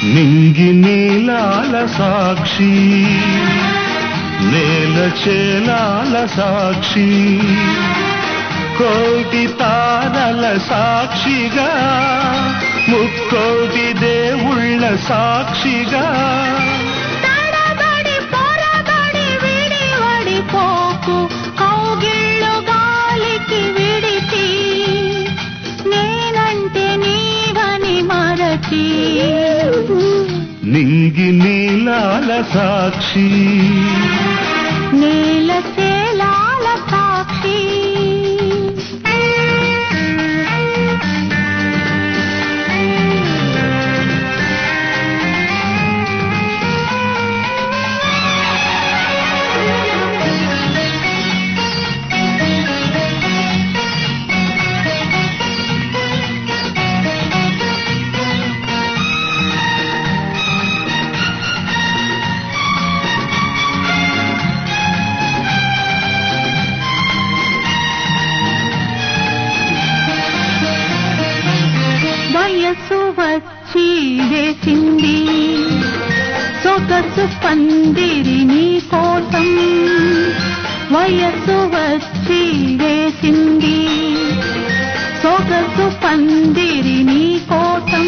నింగి నీలాల సాక్షి నేల చేలాల సాక్షి కోటి తారల సాక్షిగా ముక్కోటి దేవుళ్ళ సాక్షిగా తడబడి పొరబడి విడివడి పోకు కౌగిళ్ళు గాలికి విడిచి నేనంటే నీవని మరచి నింగి నీలాల సాక్షి నేల చేలాల సాక్షి వయసు వచ్చి వేసింది సొగసు పందిరి నీ కోసం వయసు వచ్చి వేసింది సొగసు పందిరి నీ కోసం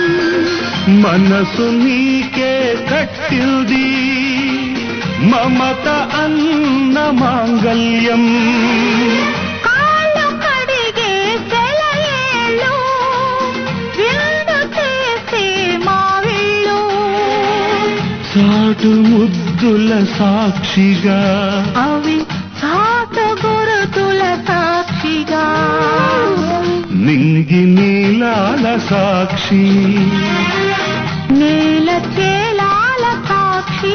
మనసు నీకే కట్టింది మమత అన్న మాంగల్యం కాళ్ళు కడిగే సెలయేళ్ళు విందు చేసే మావిళ్ళు చాటు ముద్దుల సాక్షిగా అవి సాత గురుతుల సాక్షిగా నింగి నీలాల సాక్షి నేల చేలాల సాక్షి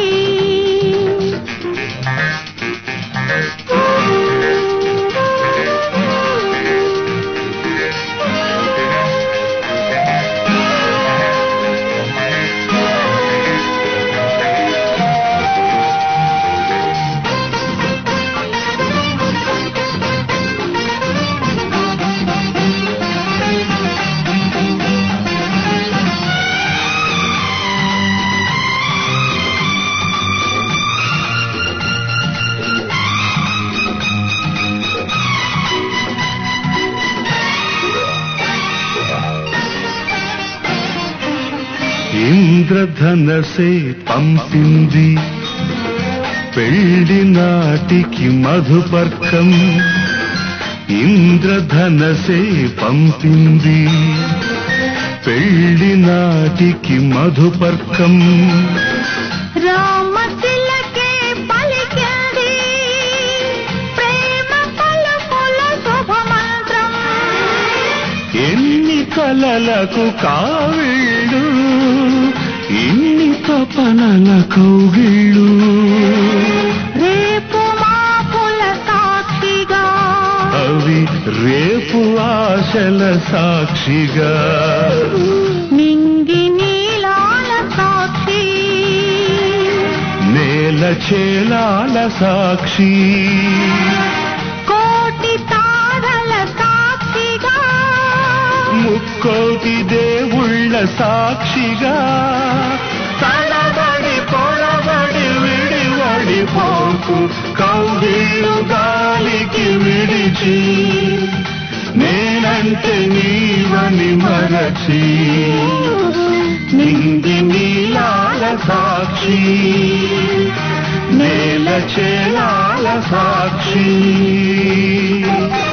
ఇంద్రధనసే పంపింది పెళ్లి నాటికి మధుపర్కం ఇంద్రధనసే పంపింది పెళ్లి నాటికి మధుపర్కం రామ తిలకే పలికింది ప్రేమ పలుకుల శుభమంత్రం ఎన్ని కలలకు కావిళ్ళు ఇన్ని తపనల కౌగిళ్ళు రేపు మాపుల సాక్షిగా అవి రేపు ఆశల సాక్షిగా నింగి నీలాల సాక్షి నేల చేలాల సాక్షి కోటి తారల సాక్షిగా ముక్కోటి దేవుళ్ళ సాక్షిగా తడబడి పొడబడి విడివడి పోకు కౌగిళ్ళు గాలికి విడిచి నేనంటే నీవని మరచి నింగి నీలాల సాక్షి నేల చేలాల సాక్షి